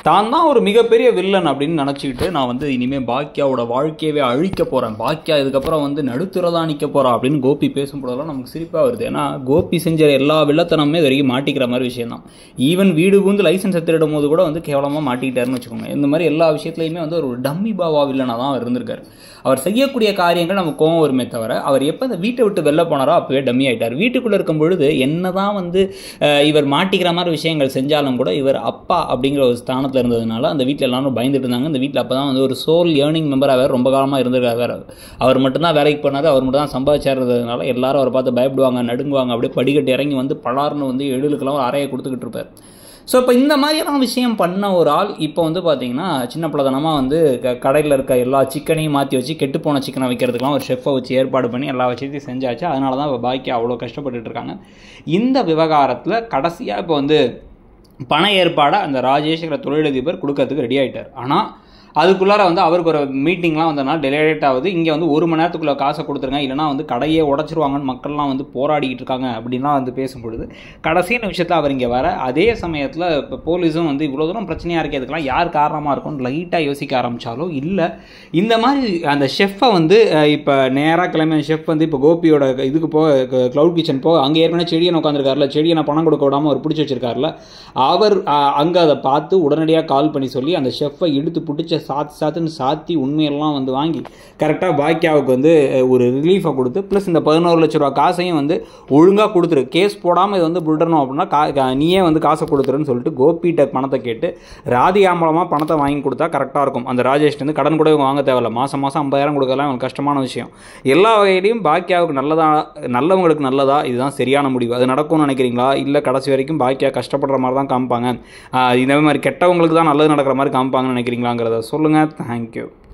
தான் தான் ஒரு மிகப்பெரிய வில்லன் அப்படின்னு நினச்சிக்கிட்டு நான் வந்து இனிமேல் பாக்கியாவோட வாழ்க்கையவே அழிக்க போகிறேன் பாக்கியா இதுக்கப்புறம் வந்து நடுத்துறதான் நிற்க போகிறா அப்படின்னு கோபி பேசும்போதெல்லாம் நமக்கு சிரிப்பாக வருது ஏன்னா கோபி செஞ்ச எல்லா வில்லத்தனமே இது வரைக்கும் மாட்டிக்கிற மாதிரி விஷயம் தான் ஈவன் வீடு பூந்து லைசன்ஸ் எடுத்துடும் போது கூட வந்து கேவலமாக மாட்டிக்கிட்டாருன்னு வச்சுக்கோங்க இந்த மாதிரி எல்லா விஷயத்துலையுமே வந்து ஒரு டம்மி பாவா வில்லனாக தான் அவர் இருந்திருக்காரு அவர் செய்யக்கூடிய காரியங்கள் நமக்கு கோவம் வருமே தவிர அவர் எப்போ இந்த வீட்டை விட்டு வெளில போனாரோ அப்போவே டம்மி ஆயிட்டார் வீட்டுக்குள்ளே இருக்கும் பொழுது என்னதான் வந்து அஹ், இவர் மாட்டிக்கிற மாதிரி விஷயங்கள் செஞ்சாலும் கூட இவர் அப்பா அப்படிங்கிற ஒரு ஸ்தானத்தில் இருந்ததுனால அந்த வீட்டில் எல்லாரும் பயந்துட்டு இருந்தாங்க இந்த வீட்டில் அப்போ தான் வந்து ஒரு சோல் ஏர்னிங் மெம்பராக வேறு ரொம்ப காலமாக இருந்திருக்காரு வேறு அவர் மட்டும்தான் வேலைக்கு போனார் அவர் மட்டும் தான் சம்பாதிச்சாருன்றதுனால எல்லாரும் அவரை பார்த்து பயப்படுவாங்க நடுங்குவாங்க அப்படியே படிக்கட்டு இறங்கி வந்து பலார்னு வந்து எழுலுக்கெல்லாம் ஒரு அறையை கொடுத்துக்கிட்டு இருப்பார் ஸோ இப்போ இந்த மாதிரியான விஷயம் பண்ண ஒரு ஆள் இப்போ வந்து பார்த்தீங்கன்னா சின்ன பிள்ளைத்தனமாக வந்து க கடையில் இருக்க எல்லா சிக்கனையும் மாற்றி வச்சு கெட்டுப்போன சிக்கனை வைக்கிறதுக்கெலாம் ஒரு ஷெஃப்பை வச்சு ஏற்பாடு பண்ணி எல்லா விஷயத்தையும் செஞ்சாச்சு அதனால தான் இப்போ பாக்கி அவ்வளோ கஷ்டப்பட்டுட்டு இருக்காங்க இந்த விவகாரத்தில் கடைசியாக இப்போ வந்து பண ஏற்பாடை அந்த ராஜேஷ்ங்கிற தொழிலதிபர் கொடுக்கறதுக்கு ரெடி ஆகிட்டார் ஆனால் அதுக்குள்ளார வந்து அவருக்கு ஒரு மீட்டிங்லாம் வந்ததுனால டெலிவேட் ஆகுது இங்கே வந்து ஒரு மணி நேரத்துக்குள்ள காசை கொடுத்துருங்க இல்லைனா வந்து கடையே உடச்சிருவாங்கன்னு மக்கள்லாம் வந்து போராடிக்கிட்டு இருக்காங்க அப்படின்லாம் வந்து பேசும்பொழுது கடைசி நிமிஷத்தில் அவர் இங்கே வர அதே சமயத்தில் இப்போ போலீஸும் வந்து இவ்வளோ தூரம் பிரச்சனையாக இருக்கிறதுக்கெல்லாம் யார் காரணமாக இருக்கும்னு லைட்டாக யோசிக்க ஆரம்பித்தாலும் இல்லை இந்த மாதிரி அந்த ஷெஃப்பை வந்து இப்போ நேராக கிளம்பிய ஷெஃப் வந்து இப்போ கோபியோட இதுக்கு போக க்ளவுட் கிச்சன் போக அங்கே ஏற்கனவே செடியன் உட்காந்துருக்காருல செடியனை பணம் கொடுக்க விடாமல் அவர் பிடிச்சி வச்சிருக்காருல அவர் அங்கே அதை பார்த்து உடனடியாக கால் பண்ணி சொல்லி அந்த ஷெஃப்பை இழுத்து பிடிச்ச சாத்து சாத்துன்னு சாத்தி உண்மையெல்லாம் வந்து வாங்கி கரெக்டாக பாக்கியாவுக்கு வந்து அஹ், ஒரு ரிலீஃபை கொடுத்து ப்ளஸ் இந்த பதினோரு லட்ச ரூபா காசையும் வந்து ஒழுங்காக கொடுத்துரு கேஸ் போடாமல் இது வந்து விடணும் அப்படின்னா கா கா- நீயே வந்து காசை கொடுத்துருன்னு சொல்லிட்டு கோபிகிட்ட பணத்தை கேட்டு ராதிகா மூலமாக பணத்தை வாங்கி கொடுத்தா கரெக்டாக இருக்கும் அந்த ராஜேஷ் வந்து கடன் கூட இவங்க வாங்க தேவையில்ல மாதம் மாதம் ஐம்பதாயிரம் கொடுக்கலாம் இவங்க கஷ்டமான விஷயம் எல்லா வகையிலையும் பாக்கியாவுக்கு நல்லதா நல்லவங்களுக்கு நல்லதா இதுதான் சரியான முடிவு அது நடக்கும்னு நினைக்கிறீங்களா இல்லை கடைசி வரைக்கும் பாக்கியா கஷ்டப்படுற மாதிரி தான் காமிப்பாங்க ஆஹ் இந்த மாதிரி கெட்டவங்களுக்கு தான் நல்லது நடக்கிற மாதிரி காமிப்பாங்கன்னு நினைக்கிறீங்களாங்கிறத சொல்லுங்கள் தேங்க்யூ